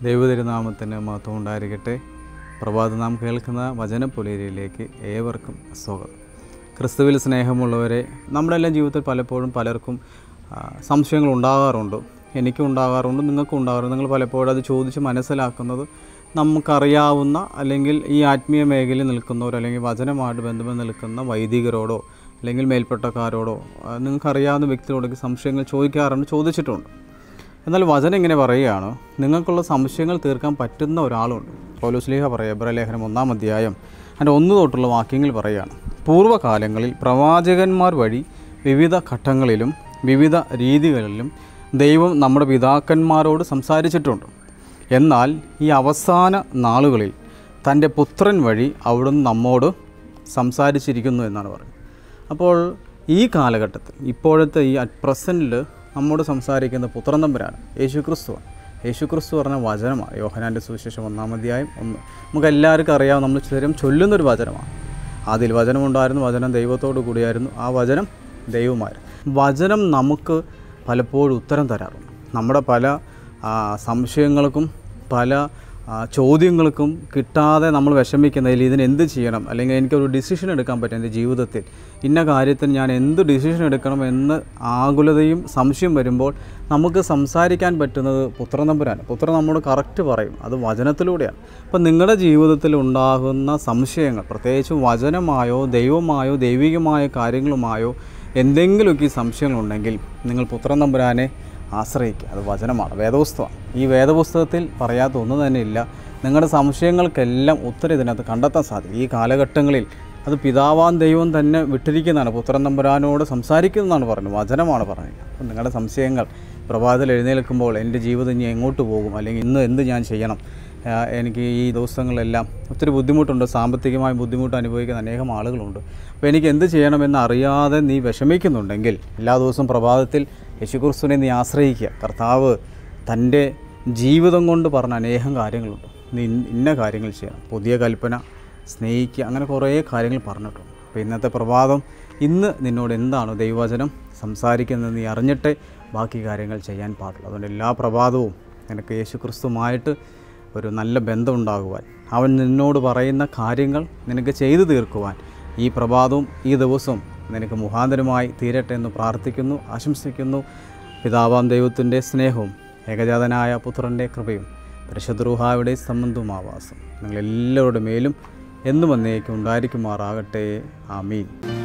ദൈവതിരുനാമത്തിന് മഹത്വം ഉണ്ടായിരിക്കട്ടെ പ്രഭാതം നാം കേൾക്കുന്ന വചനപ്പുലരിയിലേക്ക് ഏവർക്കും സ്വാഗതം ക്രിസ്തുവിൽ സ്നേഹമുള്ളവരെ നമ്മുടെ എല്ലാം ജീവിതത്തിൽ പലപ്പോഴും പലർക്കും ആ, സംശയങ്ങൾ ഉണ്ടാകാറുണ്ട് എനിക്കും ഉണ്ടാകാറുണ്ട് നിങ്ങൾക്കും ഉണ്ടാകാറുണ്ട് നിങ്ങൾ പലപ്പോഴും അത് ചോദിച്ച് മനസ്സിലാക്കുന്നത് നമുക്കറിയാവുന്ന അല്ലെങ്കിൽ ഈ ആത്മീയ മേഖലയിൽ നിൽക്കുന്നവരോ അല്ലെങ്കിൽ വചനമായിട്ട് ബന്ധപ്പെട്ട് നിൽക്കുന്ന വൈദികരോടോ അല്ലെങ്കിൽ മേൽപ്പെട്ടക്കാരോടോ ആ, നിങ്ങൾക്കറിയാവുന്ന വ്യക്തികളോടൊക്കെ സംശയങ്ങൾ ചോദിക്കാറുണ്ട് ചോദിച്ചിട്ടുണ്ട് എന്നാൽ വചനം ഇങ്ങനെ പറയുകയാണ് നിങ്ങൾക്കുള്ള സംശയങ്ങൾ തീർക്കാൻ പറ്റുന്ന ഒരാളുണ്ട് പൗലോസ്ലീഹ പറയുക എബ്രലേഖനം ഒന്നാം അധ്യായം അതിൻ്റെ ഒന്ന് തൊട്ടുള്ള വാക്യങ്ങൾ പറയുകയാണ് പൂർവ്വകാലങ്ങളിൽ പ്രവാചകന്മാർ വഴി വിവിധ ഘട്ടങ്ങളിലും വിവിധ രീതികളിലും ദൈവം നമ്മുടെ പിതാക്കന്മാരോട് സംസാരിച്ചിട്ടുണ്ട് എന്നാൽ ഈ അവസാന നാളുകളിൽ തൻ്റെ പുത്രൻ വഴി അവിടുന്ന് നമ്മോട് സംസാരിച്ചിരിക്കുന്നു എന്നാണ് പറയുന്നത് അപ്പോൾ ഈ കാലഘട്ടത്തിൽ ഇപ്പോഴത്തെ ഈ അറ്റ് പ്രസൻറ്റിൽ നമ്മോട് സംസാരിക്കുന്ന പുത്രൻ തമ്പുരാണ് യേശുക്രിസ്തുവാണ് യേശുക്രിസ്തു പറഞ്ഞ വചനമാണ് യോഹനാൻ്റെ സുവിശേഷം ഒന്നാം അധ്യായം ഒന്ന് നമുക്ക് എല്ലാവർക്കും അറിയാം നമ്മൾ സ്ഥിരം ചൊല്ലുന്നൊരു വചനമാണ് അതിൽ വചനമുണ്ടായിരുന്നു വചനം ദൈവത്തോടു കൂടിയായിരുന്നു ആ വചനം ദൈവമായിരുന്നു വചനം നമുക്ക് പലപ്പോഴും ഉത്തരം തരാറുണ്ട് നമ്മുടെ പല ആ, സംശയങ്ങൾക്കും പല ആ, ചോദ്യങ്ങൾക്കും കിട്ടാതെ നമ്മൾ വിഷമിക്കുന്നതിൽ ഇതിന് എന്ത് ചെയ്യണം അല്ലെങ്കിൽ എനിക്കൊരു ഡിസിഷൻ എടുക്കാൻ പറ്റും എൻ്റെ ജീവിതത്തിൽ ഇന്ന കാര്യത്തിന് ഞാൻ എന്ത് ഡിസിഷൻ എടുക്കണം എന്ന് ആകുലതയും സംശയം വരുമ്പോൾ നമുക്ക് സംസാരിക്കാൻ പറ്റുന്നത് പുത്രനമ്പുരാണ് പുത്രൻ നമ്മോട് കറക്റ്റ് പറയും അത് വചനത്തിലൂടെയാണ് അപ്പം നിങ്ങളുടെ ജീവിതത്തിൽ ഉണ്ടാകുന്ന സംശയങ്ങൾ പ്രത്യേകിച്ചും വചനമായോ ദൈവമായോ ദൈവികമായ കാര്യങ്ങളുമായോ എന്തെങ്കിലുമൊക്കെ ഈ സംശയങ്ങളുണ്ടെങ്കിൽ നിങ്ങൾ പുത്രൻ തമ്പുരാനെ ആശ്രയിക്കുക അത് വചനമാണ് വേദപുസ്തകമാണ് ഈ വേദപുസ്തകത്തിൽ പറയാത്ത ഒന്നും തന്നെ ഇല്ല നിങ്ങളുടെ സംശയങ്ങൾക്കെല്ലാം ഉത്തരം ഇതിനകത്ത് കണ്ടെത്താൻ സാധിക്കും ഈ കാലഘട്ടങ്ങളിൽ അത് പിതാവാൻ ദൈവം തന്നെ വിട്ടിരിക്കുന്നതാണ് പുത്രൻ തമ്പുരാനോട് സംസാരിക്കുന്നതാണ് പറഞ്ഞത് വചനമാണ് പറഞ്ഞത് അപ്പം നിങ്ങളുടെ സംശയങ്ങൾ പ്രഭാതത്തിൽ എഴുന്നേൽക്കുമ്പോൾ എൻ്റെ ജീവിതം ഇനി എങ്ങോട്ട് പോകും അല്ലെങ്കിൽ ഇന്ന് എന്ത് ഞാൻ ചെയ്യണം ആ, എനിക്ക് ഈ ദിവസങ്ങളിലെല്ലാം ഒത്തിരി ബുദ്ധിമുട്ടുണ്ട് സാമ്പത്തികമായി ബുദ്ധിമുട്ട് അനുഭവിക്കുന്ന അനേകം ആളുകളുണ്ട് അപ്പോൾ എനിക്ക് എന്ത് ചെയ്യണമെന്ന് അറിയാതെ നീ വിഷമിക്കുന്നുണ്ടെങ്കിൽ എല്ലാ ദിവസവും പ്രഭാതത്തിൽ യേശുക്രിസ്തുവിനെ നീ ആശ്രയിക്കുക കർത്താവ് തൻ്റെ ജീവിതം കൊണ്ട് പറഞ്ഞ അനേകം കാര്യങ്ങളുണ്ട് നീ ഇന്ന- ഇന്ന കാര്യങ്ങൾ ചെയ്യണം പുതിയ കൽപ്പന സ്നേഹിക്കുക അങ്ങനെ കുറേ കാര്യങ്ങൾ പറഞ്ഞിട്ടുണ്ട് അപ്പോൾ ഇന്നത്തെ പ്രഭാതം ഇന്ന് നിന്നോട് എന്താണ് ദൈവവചനം സംസാരിക്കുന്നത് നീ അറിഞ്ഞിട്ടേ ബാക്കി കാര്യങ്ങൾ ചെയ്യാൻ പാടുള്ളൂ അതുകൊണ്ട് എല്ലാ പ്രഭാതവും നിനക്ക് യേശുക്രിസ്തുമായിട്ട് ഒരു നല്ല ബന്ധം ഉണ്ടാകുവാൻ അവൻ നിന്നോട് പറയുന്ന കാര്യങ്ങൾ നിനക്ക് ചെയ്തു തീർക്കുവാൻ ഈ പ്രഭാതവും ഈ ദിവസവും നിനക്ക് മുഖാന്തരമായി തീരട്ടെ എന്ന് പ്രാർത്ഥിക്കുന്നു ആശംസിക്കുന്നു പിതാവാം ദൈവത്തിൻ്റെ സ്നേഹവും ഏകജാതനായ പുത്രൻ്റെ കൃപയും പരിശുദ്രൂഹായുടെ സംബന്ധവും ആവാസം നിങ്ങളെല്ലാവരുടെ മേലും എന്നും എന്നേക്കും ഉണ്ടായിരിക്കുമാറാകട്ടെ ആമീൻ